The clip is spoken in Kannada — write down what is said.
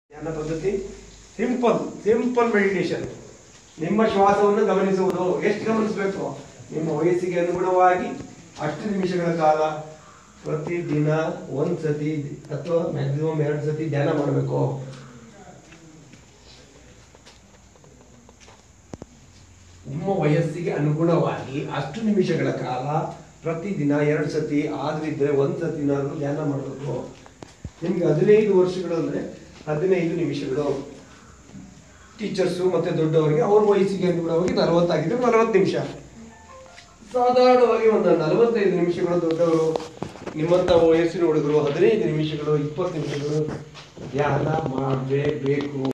ಧ್ಯಾನ ಪದ್ಧತಿ ಸಿಂಪಲ್ ಸಿಂಪಲ್ ಮೆಡಿಟೇಷನ್ ನಿಮ್ಮ ಶ್ವಾಸವನ್ನು ಗಮನಿಸುವುದು ಎಷ್ಟು ಗಮನಿಸಬೇಕು ನಿಮ್ಮ ವಯಸ್ಸಿಗೆ ಅನುಗುಣವಾಗಿ ಅಷ್ಟು ನಿಮಿಷಗಳ ಕಾಲ ಪ್ರತಿದಿನ ಒಂದ್ ಸತಿ ಅಥವಾ ಮ್ಯಾಕ್ಸಿಮಮ್ ಎರಡು ಸತಿ ಧ್ಯಾನ ಮಾಡಬೇಕು ನಿಮ್ಮ ವಯಸ್ಸಿಗೆ ಅನುಗುಣವಾಗಿ ಅಷ್ಟು ನಿಮಿಷಗಳ ಕಾಲ ಪ್ರತಿದಿನ ಎರಡು ಸತಿ ಆದ್ರಿದ್ರೆ ಒಂದ್ ಸತಿನಾದ್ರೂ ಧ್ಯಾನ ಮಾಡಬೇಕು ನಿಮ್ಗೆ ಹದಿನೈದು ವರ್ಷಗಳು ಅಂದ್ರೆ ಹದಿನೈದು ನಿಮಿಷಗಳು ಟೀಚರ್ಸು ಮತ್ತೆ ದೊಡ್ಡವರಿಗೆ ಅವ್ರ ವಯಸ್ಸಿಗೆ ಅನುಗುಣವಾಗಿ ನಲವತ್ತಾಗಿದ್ರೆ ನಲವತ್ತು ನಿಮಿಷ ಸಾಧಾರಣವಾಗಿ ಒಂದು ನಲವತ್ತೈದು ನಿಮಿಷಗಳು ದೊಡ್ಡವರು ನಿಮ್ಮಂತ ವಯಸ್ಸಿನ ಹುಡುಗರು ಹದಿನೈದು ನಿಮಿಷಗಳು ಇಪ್ಪತ್ತು ನಿಮಿಷಗಳು ಧ್ಯಾನ ಮಾಡಲೇಬೇಕು